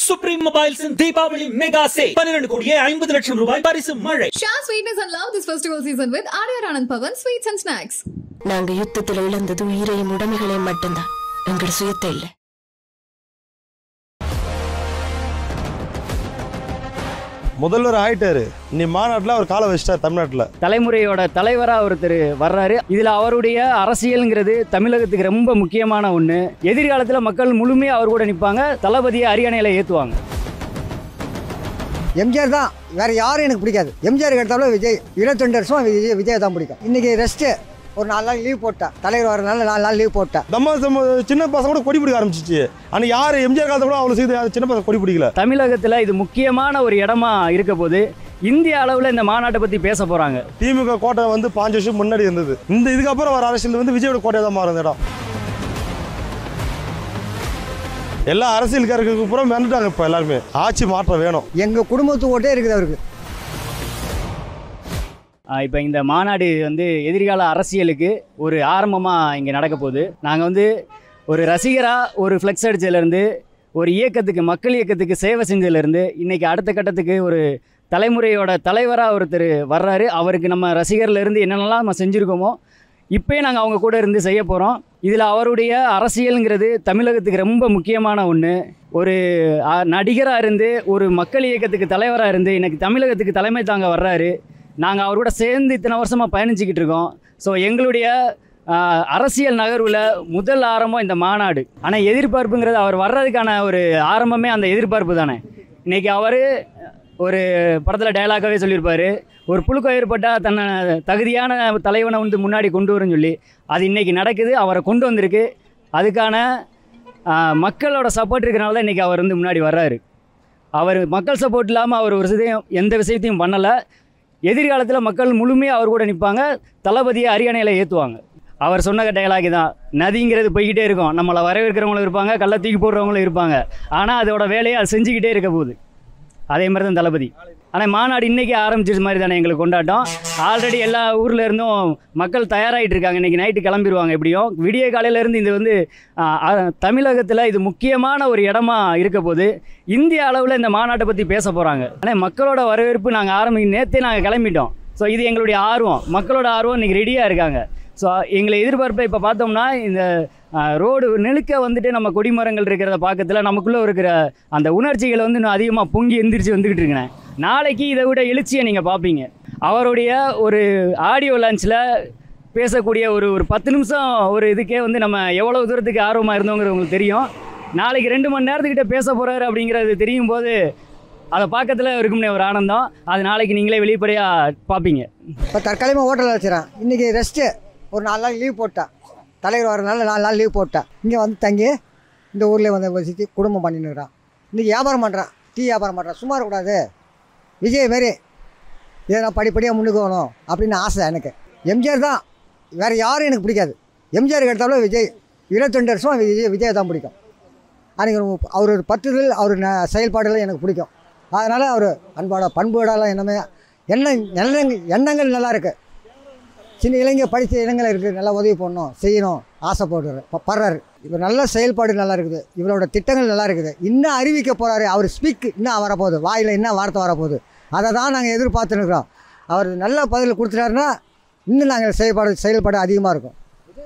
Supreme Mobiles Deepavali mega சே பன்னிரண்டு கோடியே ஐம்பது லட்சம் ரூபாய் பரிசு மழை Share sweetness and love this festival season with Adyar Anand Pavan Sweets and Snacks. நாங்க யுத்தத்துல இழந்தது உயிரையும் உடைமைகளையும் மட்டும்தான் எங்களோட சுயத்தை இல்ல முதல்வர் ஆயிட்டாரு இன்னி மாநாட்டில் அவர் காலை வச்சிட்டார் தமிழ்நாட்டில் தலைமுறையோட தலைவராக ஒருத்தர் வர்றாரு இதில் அவருடைய அரசியலுங்கிறது தமிழகத்துக்கு ரொம்ப முக்கியமான ஒன்று எதிர்காலத்தில் மக்கள் முழுமையாக அவர் கூட நிற்பாங்க தளபதியை அரியணையில் ஏற்றுவாங்க எம்ஜிஆர் தான் வேற யாரும் எனக்கு பிடிக்காது எம்ஜிஆர் எடுத்தாலும் விஜய் இருபத்தெண்டு வருஷம் விஜய் விஜய் தான் பிடிக்கும் இன்னைக்கு ரெஸ்ட்டு ஒரு நாலு நாள் லீவ் போட்டேன் தலைவர் வரனால நாலு நாள் லீவ் போட்டேன் நம்ம நம்ம சின்ன பசங்க கூட கொடி பிடிக்க ஆரம்பிச்சிச்சு ஆனால் யார் எம்ஜிஆர் காலத்தை கூட அவ்வளோ செய்து சின்ன பசங்க கொடி பிடிக்கல தமிழகத்தில் இது முக்கியமான ஒரு இடமா இருக்க போது இந்திய அளவில் இந்த மாநாட்டை பற்றி பேச போகிறாங்க திமுக கோட்டை வந்து பாஞ்சு வருஷம் முன்னாடி இருந்தது இந்த இதுக்கப்புறம் வர அரசியல் வந்து விஜயோட கோட்டையாக தான் மாறும் இந்த இடம் எல்லா அரசியல்காரர்களுக்கு பூரா மிரண்டுட்டாங்க இப்போ எல்லாருமே ஆட்சி மாற்றம் வேணும் எங்கள் குடும்பத்து ஓட்டே இருக்குது அவருக்கு இப்போ இந்த மாநாடு வந்து எதிர்கால அரசியலுக்கு ஒரு ஆரம்பமாக இங்கே நடக்க போகுது நாங்கள் வந்து ஒரு ரசிகராக ஒரு ஃப்ளெக்ஸ் அடிச்சதுலேருந்து ஒரு இயக்கத்துக்கு மக்கள் இயக்கத்துக்கு சேவை செஞ்சதுலேருந்து இன்றைக்கி அடுத்த கட்டத்துக்கு ஒரு தலைமுறையோட தலைவராக ஒருத்தர் வர்றாரு அவருக்கு நம்ம ரசிகர்லேருந்து என்னென்னலாம் நம்ம செஞ்சுருக்கோமோ இப்போயே நாங்கள் அவங்க கூட இருந்து செய்ய போகிறோம் இதில் அவருடைய அரசியலுங்கிறது தமிழகத்துக்கு ரொம்ப முக்கியமான ஒன்று ஒரு நடிகராக இருந்து ஒரு மக்கள் இயக்கத்துக்கு தலைவராக இருந்து இன்னைக்கு தமிழகத்துக்கு தலைமை தாங்க வர்றாரு நாங்கள் அவரோட சேர்ந்து இத்தனை வருஷமாக பயணிச்சுக்கிட்டு இருக்கோம் ஸோ எங்களுடைய ஆஹ், அரசியல் நகர்வில் முதல் ஆரம்பம் இந்த மாநாடு ஆனால் எதிர்பார்ப்புங்கிறது அவர் வர்றதுக்கான ஒரு ஆரம்பமே அந்த எதிர்பார்ப்பு தானே இன்றைக்கி அவர் ஒரு படத்தில் டயலாக்காகவே சொல்லியிருப்பார் ஒரு புழுக்கம் ஏற்பட்டால் தன்னை தகுதியான தலைவனை வந்து முன்னாடி கொண்டு வரும்னு சொல்லி அது இன்றைக்கி நடக்குது அவரை கொண்டு வந்திருக்கு அதுக்கான ஆஹ், மக்களோட சப்போர்ட் இருக்கிறனால தான் இன்றைக்கி அவர் வந்து முன்னாடி வர்றாரு அவர் மக்கள் சப்போர்ட் இல்லாமல் அவர் ஒரு விஷயம் எந்த விஷயத்தையும் பண்ணலை எதிர்காலத்தில் மக்கள் முழுமையாக அவர் கூட நிற்பாங்க தளபதியை அரியணையில் ஏற்றுவாங்க அவர் சொன்ன டயலாக் தான் நதிங்கிறது போய்கிட்டே இருக்கும் நம்மளை வரவேற்கிறவங்களும் இருப்பாங்க கள்ள தூக்கி போடுறவங்களும் இருப்பாங்க ஆனால் அதோட வேலையை அது செஞ்சுக்கிட்டே இருக்க போகுது அதே மாதிரி தான் தளபதி ஆனால் மாநாடு இன்றைக்கி ஆரம்பிச்சது மாதிரி தானே எங்களுக்கு கொண்டாட்டம் ஆல்ரெடி எல்லா ஊரில் இருந்தும் மக்கள் தயாராகிட்டு இருக்காங்க இன்றைக்கி நைட்டு கிளம்பிடுவாங்க எப்படியும் விடிய காலையிலேருந்து இது வந்து தமிழகத்தில் இது முக்கியமான ஒரு இடமா இருக்க போது இந்திய அளவில் இந்த மாநாட்டை பற்றி பேச போகிறாங்க ஆனால் மக்களோட வரவேற்பு நாங்கள் ஆரம்பி நேற்றே நாங்கள் கிளம்பிட்டோம் ஸோ இது எங்களுடைய ஆர்வம் மக்களோட ஆர்வம் இன்றைக்கி ரெடியாக இருக்காங்க ஸோ எங்களை எதிர்பார்ப்பை இப்போ பார்த்தோம்னா இந்த ரோடு நெழுக்க வந்துட்டு நம்ம கொடிமரங்கள் இருக்கிறத பார்க்கறதுல நமக்குள்ளே இருக்கிற அந்த உணர்ச்சிகளை வந்து இன்னும் அதிகமாக பொங்கி எந்திரிச்சு வந்துக்கிட்டு இருக்கேன் நாளைக்கு இதை விட எழுச்சியை நீங்கள் பார்ப்பீங்க அவருடைய ஒரு ஆடியோ லான்ச்சில் பேசக்கூடிய ஒரு ஒரு பத்து நிமிஷம் ஒரு இதுக்கே வந்து நம்ம எவ்வளோ தூரத்துக்கு ஆர்வமாக இருந்தோங்கிறது உங்களுக்கு தெரியும் நாளைக்கு ரெண்டு மணி நேரத்துக்கிட்ட பேச போகிறாரு அப்படிங்கிறது தெரியும் போது அதை பார்க்கறதுல இருக்கும்னே ஒரு ஆனந்தம் அது நாளைக்கு நீங்களே வெளிப்படையாக பார்ப்பீங்க இப்போ தற்காலிகமாக ஹோட்டலில் வச்சுறேன் இன்றைக்கி ரெஸ்ட்டு ஒரு நாலு நாள் லீவ் போட்டேன் தலைவர் வரனால நாலு நாள் லீவ் போட்டேன் இங்கே வந்து தங்கி இந்த ஊரில் வந்து வசித்து குடும்பம் பண்ணின்னு இருக்கிறான் இன்றைக்கி வியாபாரம் பண்ணுறான் டீ வியாபாரம் பண்ணுறான் சும்மா இருக்கக்கூடாது விஜய் மாரி இதை நான் படிப்படியாக முன்னுக்கு வரணும் அப்படின்னு ஆசை எனக்கு எம்ஜிஆர் தான் வேறு யாரும் எனக்கு பிடிக்காது எம்ஜிஆர் எடுத்தாலும் விஜய் இருபத்தெண்டு வருஷம் விஜய் விஜய் தான் பிடிக்கும் அன்றைக்கி அவர் ஒரு பற்றுதல் அவர் ந செயல்பாடுகள் எனக்கு பிடிக்கும் அதனால் அவர் அன்பாட பண்புகளால் என்னமே எண்ணம் எண்ணங்கள் எண்ணங்கள் நல்லா இருக்குது சின்ன இளைஞர் படித்த இளைஞர்கள் இருக்குது நல்லா உதவி பண்ணணும் செய்யணும் ஆசைப்படுறாரு ப- படுறாரு இவர் நல்ல செயல்பாடு நல்லா இருக்குது இவரோட திட்டங்கள் நல்லா இருக்குது இன்னும் அறிவிக்க போகிறாரு அவர் ஸ்பீக் இன்னும் வரப்போகுது வாயில் இன்னும் வார்த்தை வரப்போகுது அதை தான் நாங்கள் எதிர்பார்த்துன்னு இருக்கிறோம் அவர் நல்ல பதில் கொடுத்துட்டாருன்னா இன்னும் நாங்கள் செயல்பாடு செயல்பாடு அதிகமாக இருக்கும்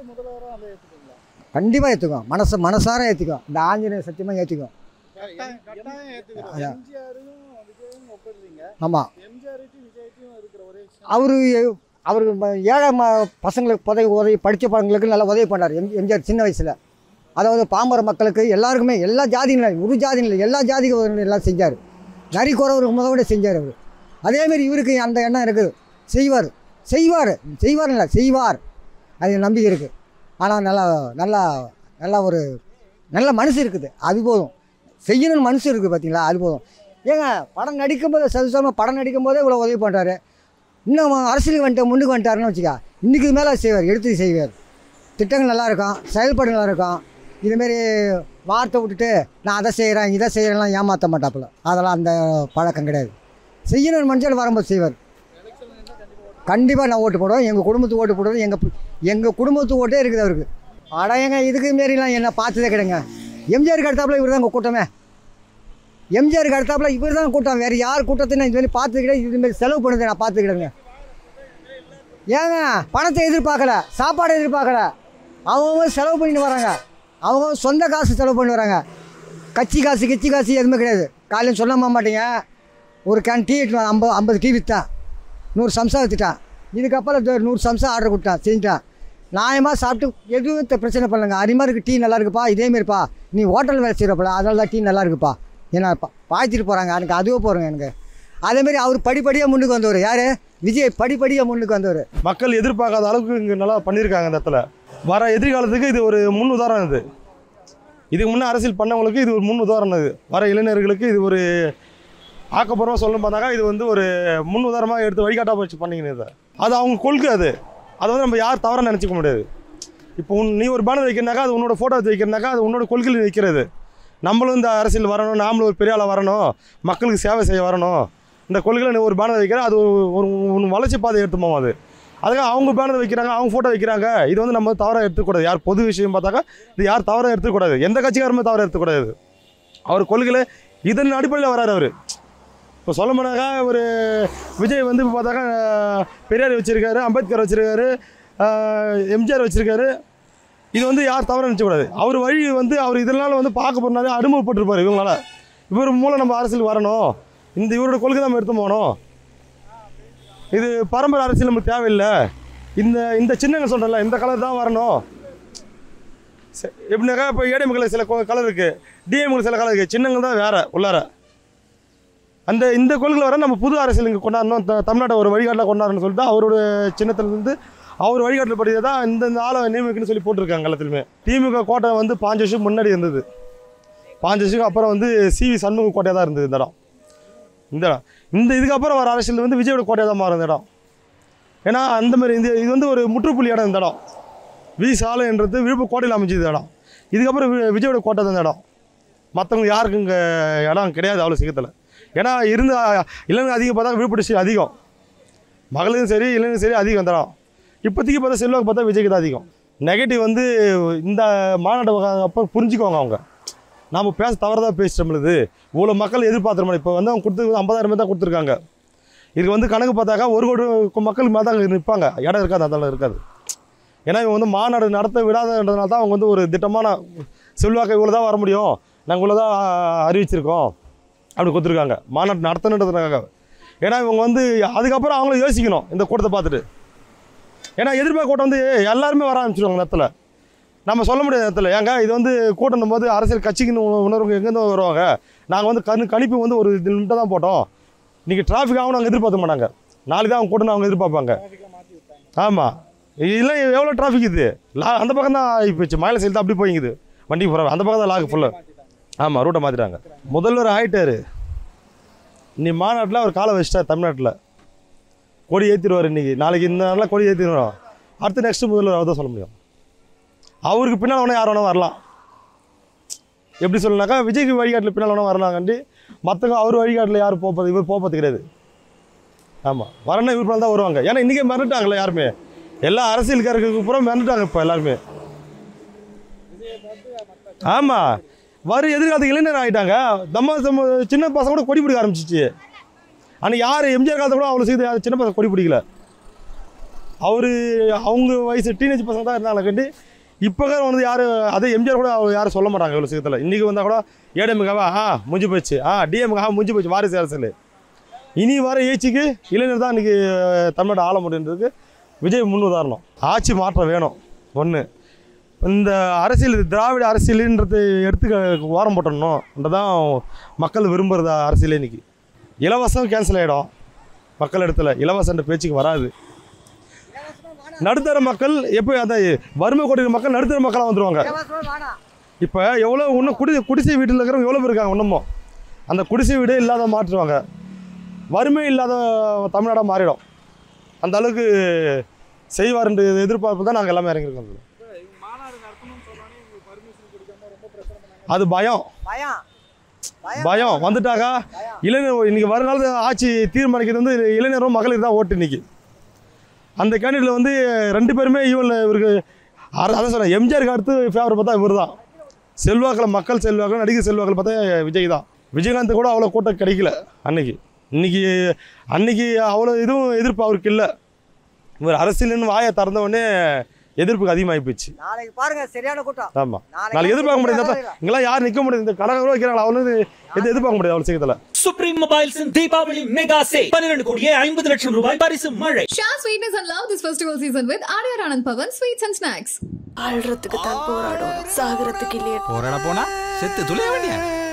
கண்டிப்பாக ஏற்றுக்கோம் மனசு மனசார ஏற்றிக்கும் இந்த ஆஞ்சநேயர் சத்தியமாக ஏற்றிக்கும் ஆமாம் அவரு அவர் ஏழை ம பசங்களுக்கு உதவி உதவி படித்த பசங்களுக்கு நல்லா உதவி பண்ணார் எம் எம்ஜிஆர் சின்ன வயசில் அதாவது பாமர மக்களுக்கு எல்லாருக்குமே எல்லா ஜாதியும் ஒரு ஜாதி இல்லை எல்லா ஜாதிக்கும் எல்லாம் செஞ்சார் நரி குறவருக்கு முத விட செஞ்சார் அவர் அதேமாரி இவருக்கு அந்த எண்ணம் இருக்குது செய்வார் செய்வார் செய்வார் இல்லை செய்வார் அது நம்பிக்கை இருக்குது ஆனால் நல்லா நல்லா நல்லா ஒரு நல்ல மனசு இருக்குது அது போதும் செய்யணும்னு மனசு இருக்குது பார்த்தீங்களா அது போதும் ஏங்க படம் நடிக்கும்போது சதுசமாக படம் நடிக்கும்போதே இவ்வளோ உதவி பண்ணுறாரு இன்னும் அரசியலுக்கு வந்துட்டு முன்னுக்கு வந்துட்டாருன்னு வச்சுக்கா இன்றைக்கு மேலே செய்வார் எடுத்து செய்வார் திட்டங்கள் நல்லா இருக்கும் செயல்பாடு நல்லா இருக்கும் இதுமாரி வார்த்தை விட்டுட்டு நான் அதை செய்கிறேன் இதை செய்கிறேன்லாம் ஏமாற்ற மாட்டாப்புல அதெல்லாம் அந்த பழக்கம் கிடையாது செய்யணும்னு மனுஷன் வரும்போது செய்வார் கண்டிப்பாக நான் ஓட்டு போடுவேன் எங்கள் குடும்பத்துக்கு ஓட்டு போடுறது எங்கள் எங்கள் குடும்பத்து ஓட்டே இருக்குது அவருக்கு அட ஏங்க இதுக்கு மாரிலாம் என்ன பார்த்ததே கிடைங்க எம்ஜிஆருக்கு அடுத்தாப்புல இவர் தான் கூட்டமே எம்ஜிஆருக்கு அடுத்தாப்புல இவர் தான் கூட்டம் வேறு யார் கூட்டத்தை நான் இதுமாரி பார்த்துக்கிட்டேன் இதுமாரி செலவு பண்ணுறதை நான் பார்த்துக்கிட்டேங்க ஏங்க பணத்தை எதிர்பார்க்கல சாப்பாடு எதிர்பார்க்கல அவங்கவுங்க செலவு பண்ணிட்டு வராங்க அவங்க சொந்த காசு செலவு பண்ணி வராங்க கட்சி காசு கிச்சி காசு எதுவுமே கிடையாது காலையில் சொல்ல மாட்டீங்க ஒரு கேன் டீ எடுத்துட்டு வா, ஐம்பது ஐம்பது டீ விற்றான் நூறு சம்சா விற்றுட்டான் இதுக்கப்புறம் இதோ நூறு சம்சா ஆர்டர் கொடுத்தான் செஞ்சுட்டான் நியாயமாக சாப்பிட்டு எதுவும் த- பிரச்சனை பண்ணலங்க அரிமா இருக்கு டீ நல்லா இருக்குப்பா இதேமாரிப்பா நீ ஹோட்டல் வேலை செய்கிறப்பல அதனால தான் டீ நல்லா இருக்குப்பா ஏன்னா பா பாய்ச்சிட்டு போகிறாங்க எனக்கு அதுவே போகிறேங்க எனக்கு அதேமாரி அவர் படிப்படியாக முன்னுக்கு வந்தவர் யார் விஜய் படிப்படியாக முன்னுக்கு வந்தவர் மக்கள் எதிர்பார்க்காத அளவுக்கு இங்கே நல்லா பண்ணியிருக்காங்க இந்த இடத்துல வர எதிர்காலத்துக்கு இது ஒரு முன் உதாரணம் இது இதுக்கு முன்னே அரசியல் பண்ணவங்களுக்கு இது ஒரு முன் உதாரணம் இது வர இளைஞர்களுக்கு இது ஒரு ஆக்கப்பூர்வமாக சொல்லணும் பார்த்தாக்கா இது வந்து ஒரு முன் உதாரணமாக எடுத்து வழிகாட்டாக வச்சு பண்ணிக்கணும் இதை அது அவங்க கொள்கை அது அதை வந்து நம்ம யார் தவறாக நினச்சிக்க முடியாது இப்போ உன் நீ ஒரு பேனர் வைக்கிறனாக்கா அது உன்னோட ஃபோட்டோ எடுத்து வைக்கிறனாக்கா அது உன்னோட கொள்கையில் வைக்கிறது நம்மளும் இந்த அரசியல் வரணும் நாமளும் ஒரு பெரிய ஆளாக வரணும் மக்களுக்கு சேவை செய்ய வரணும் இந்த கொள்கையில் நீ ஒரு பேனர் வைக்கிற அது ஒரு ஒரு உன் வளர்ச்சி பாதை எடுத்து போவோம் அது அதுக்காக அவங்க பேனர் வைக்கிறாங்க அவங்க ஃபோட்டோ வைக்கிறாங்க இது வந்து நம்ம தவறாக எடுத்துக்கூடாது யார் பொது விஷயம் பார்த்தாக்கா இது யார் தவறாக எடுத்துக்கூடாது எந்த கட்சிக்காரமே தவறாக எடுத்துக்கூடாது அவர் கொள்கையில் இதன் அடிப்படையில் வராரு அவர் இப்போ சொல்ல போனாக்கா ஒரு விஜய் வந்து இப்போ பார்த்தாக்கா அஹ், பெரியார் வச்சுருக்காரு அம்பேத்கர் வச்சுருக்காரு எம்ஜிஆர் வச்சுருக்காரு இது வந்து யார் தவறாக நினச்சக்கூடாது அவர் வழி வந்து அவர் இதனால் வந்து பார்க்க போனாலே அனுபவப்பட்டிருப்பார் இவங்களால இவர் மூலம் நம்ம அரசியலுக்கு வரணும் இந்த இவரோட கொள்கை நம்ம எடுத்து போகணும் இது பரம்பரை அரசியல் நமக்கு தேவையில்லை இந்த இந்த சின்னங்க சொல்கிறேன்ல இந்த கலர் தான் வரணும் ச- எப்படின்னாக்கா இப்போ ஏடிஎம்கில் சில கலர் இருக்குது டிஎம்கில் சில கலர் இருக்குது சின்னங்க தான் வேறு உள்ளார அந்த இந்த கொள்கை வர நம்ம புது அரசியல் இங்கே கொண்டாடணும் த- தமிழ்நாட்டை ஒரு வழிகாட்டில் கொண்டாடணும்னு சொல்லிட்டு அவரோட சின்னத்துலேருந்து அவர் வழிகாட்டில் படி தான் இந்த இந்த ஆளை நியமிக்கணும்னு சொல்லி போட்டிருக்காங்க எல்லாத்துலையுமே திமுக கோட்டை வந்து பாஞ்சு வருஷம் முன்னாடி இருந்தது பாஞ்சு வருஷத்துக்கு அப்புறம் வந்து சிவி சண்முக கோட்டையாக தான் இருந்தது இந்த இடம் இந்த இடம் இந்த இதுக்கப்புறம் வர அரசியல் வந்து விஜயோட கோட்டையாக தான் மாறும் இந்த இடம் ஏன்னா அந்த மாதிரி இந்த இது வந்து ஒரு முற்றுப்புள்ளி இடம் இந்த இடம் வி சாலைன்றது விழுப்புரம் கோட்டையில் அமைஞ்சது இந்த இடம் இதுக்கப்புறம் வி- விஜயோட கோட்டை தான் இந்த இடம் மற்றவங்க யாருக்கும் இங்கே இடம் கிடையாது அவ்வளோ சீக்கிரத்தில் ஏன்னா இருந்த இளைஞர் அதிகம் பார்த்தா விழுப்புரம் district அதிகம் மகளிரும் சரி இளைஞரும் சரி அதிகம் இந்த இடம் இப்போதைக்கு பார்த்தா செல்வாக்கு பார்த்தா விஜய்க்கு தான் அதிகம் நெகட்டிவ் வந்து இந்த மாநாடு அப்போ புரிஞ்சுக்குவாங்க அவங்க நாம் பேச தவறதாக பேசிட்டோம்லுது இவ்வளோ மக்கள் எதிர்பார்த்துறோம் இப்போ வந்து அவங்க கொடுத்து ஐம்பதாயிரம் பேர் தான் கொடுத்துருக்காங்க இதுக்கு வந்து கணக்கு பார்த்தாக்கா ஒரு கோடி மக்கள் மேலே தான் நிற்பாங்க இடம் இருக்காது அதெல்லாம் இருக்காது ஏன்னா இவங்க வந்து மாநாடு நடத்த விடாதன்றதுனால தான் அவங்க வந்து ஒரு திட்டமான செல்வாக்கு இவ்வளோ தான் வர முடியும் நாங்கள் இவ்வளோ தான் அறிவிச்சிருக்கோம் அப்படி கொடுத்துருக்காங்க மாநாடு நடத்தணுன்றதுக்காக ஏன்னா இவங்க வந்து அதுக்கப்புறம் அவங்களும் யோசிக்கணும் இந்த கூட்டத்தை பார்த்துட்டு ஏன்னா எதிர்பார்க்க கூட்டம் வந்து எல்லாருமே வர ஆரம்பிச்சிடுவாங்க இந்த இடத்துல நம்ம சொல்ல முடியாத இடத்துல ஏங்க இது வந்து கூட்டம் போது அரசியல் கட்சிக்குன்னு உண- உணர்வுங்க எங்கேருந்து வருவாங்க நாங்கள் வந்து கண் கணிப்பு வந்து ஒரு லிமிட்டாக தான் போட்டோம் இன்றைக்கி டிராஃபிக் ஆகணும் அவங்க எதிர்பார்க்க மாட்டாங்க நாளைக்கு தான் அவங்க கூட்டம் அவங்க எதிர்பார்ப்பாங்க ஆமாம் இல்லை எவ்வளோ டிராஃபிக் இது லா அந்த பக்கம் தான் ஆகிப்போச்சு மயில சைடு தான் அப்படி போய்ங்குது வண்டி போகிற அந்த பக்கம் தான் லாக் ஃபுல்லாக ஆமாம் ரூட்டை மாற்றிட்டாங்க முதல்வர் ஆயிட்டாரு நீ மாநாட்டில் அவர் காலை வச்சிட்டார் தமிழ்நாட்டில் கொடி ஏற்றிடுவார் இன்றைக்கி நாளைக்கு இந்த நாளில் கொடி ஏற்றிடுவோம் அடுத்து நெக்ஸ்ட்டு முதல்வர் அவர் தான் சொல்ல முடியும் அவருக்கு பின்னால் வேணால் யார் வேணால் வரலாம் எப்படி சொல்லணும்னாக்கா விஜய்க்கு வழிகாட்டில் பின்னால் வேணால் வரலாங்கண்டி மற்றவங்க அவர் வழிகாட்டில் யார் போகிறது இவர் போகிறது கிடையாது ஆமாம் வரணும் இவர் பின்னால் தான் வருவாங்க ஏன்னா இன்றைக்கே மறந்துட்டாங்களே யாருமே எல்லா அரசியல்காரர்களுக்கு பூரா மறந்துட்டாங்க இப்போ எல்லாருமே ஆமாம் வரும் எதிர்காலத்து இளைஞர் ஆகிட்டாங்க நம்ம நம்ம சின்ன பசங்க கூட கொடி பிடிக்க ஆரம்பிச்சிச்சு ஆனால் யார் எம்ஜிஆர் காலத்தை கூட அவ்வளோ செய்து யாரும் சின்ன பசங்க கொடி பிடிக்கல அவர் அவங்க வயசு டீனேஜ் பசங்க தான் இருந்தாங்க கண்டு இப்போ வந்து யார் அதே எம்ஜிஆர் கூட அவங்க யாரும் சொல்ல மாட்டாங்க இவ்வளோ சீக்கிரத்தில் இன்றைக்கி வந்தால் கூட ஏடிஎம்காவா ஆ முடிஞ்சு போச்சு ஆ டிஎம்கா முடிஞ்சு போச்சு வாரிசு அரசியல் இனி வர ஏச்சிக்கு இளைஞர் தான் இன்றைக்கி தமிழ்நாடு ஆள முடியுன்றதுக்கு விஜய் முன் உதாரணம் ஆட்சி மாற்றம் வேணும் ஒன்று இந்த அரசியல் இது திராவிட அரசியலுன்றது எடுத்து ஓரம் போட்டணும்ன்றதான் மக்கள் விரும்புகிறத அரசியல் இன்னைக்கு இலவசம் கேன்சல் ஆகிடும் மக்கள் இடத்துல இலவசன்ற பேச்சுக்கு வராது நடுத்தர மக்கள் எப்போ அந்த வறுமை கோட்டின மக்கள் நடுத்தர மக்களாக வந்துடுவாங்க இப்போ எவ்வளோ இன்னும் குடி குடிசை வீட்டில் இருக்கிறவங்க எவ்வளோ பேர் இருக்காங்க இன்னமும் அந்த குடிசை வீடே இல்லாத மாற்றுவாங்க வறுமை இல்லாத தமிழ்நாடாக மாறிடும் அந்த அளவுக்கு செய்வார்ன்ற எதிர்பார்ப்பு தான் நாங்கள் எல்லாமே இறங்கியிருக்கோம் அதுல. அது பயம் பயம் பயம் வந்துட்டாக்கா இளைஞர் இன்னைக்கு வருங்கால ஆட்சி தீர்மானிக்கிறது வந்து இளைஞரும் மகளிர் தான் ஓட்டு இன்னைக்கு அந்த கேண்டிடேட்ல வந்து ரெண்டு பேருமே இவன் இவருக்கு அர- அதான் சொல்றேன் எம்ஜிஆருக்கு அடுத்து ஃபேவர் பார்த்தா இவர் தான் செல்வாக்கில் மக்கள் செல்வாக்கில் நடிகர் செல்வாக்கில் பார்த்தா விஜய் தான் விஜயகாந்த் கூட அவ்வளோ கூட்டம் கிடைக்கல அன்னைக்கு இன்னைக்கு அன்னைக்கு அவ்வளோ இதுவும் எதிர்ப்பு அவருக்கு இல்லை இவர் அரசியல்னு வாயை திறந்த உடனே எதிர்ப்புக்கு அதிகமாகி போச்சு நாளைக்கு பாருங்க சரியான கூட்டம் ஆமாம் நாளைக்கு எதிர்பார்க்க முடியாது இந்த இடத்துல இங்கெல்லாம் யார் நிற்க முடியாது இந்த கலகரம் வைக்கிறாங்களா அவ்வளோ எது எதிர்பார்க்க முடியாது அவ்வளோ சீக்கிரத்தில் சுப்ரீம் மொபைல்ஸ் தீபாவளி மெகா சே பன்னிரண்டு கோடியே ஐம்பது லட்சம் ரூபாய் பரிசு மழை Share sweetness and love this festival season with Adyar Anand Pavan Sweets and Snacks. ஆள்றதுக்கு தான் போராடும் சாகரத்துக்கு இல்லையே போராட போனா செத்து துளைய வேண்டிய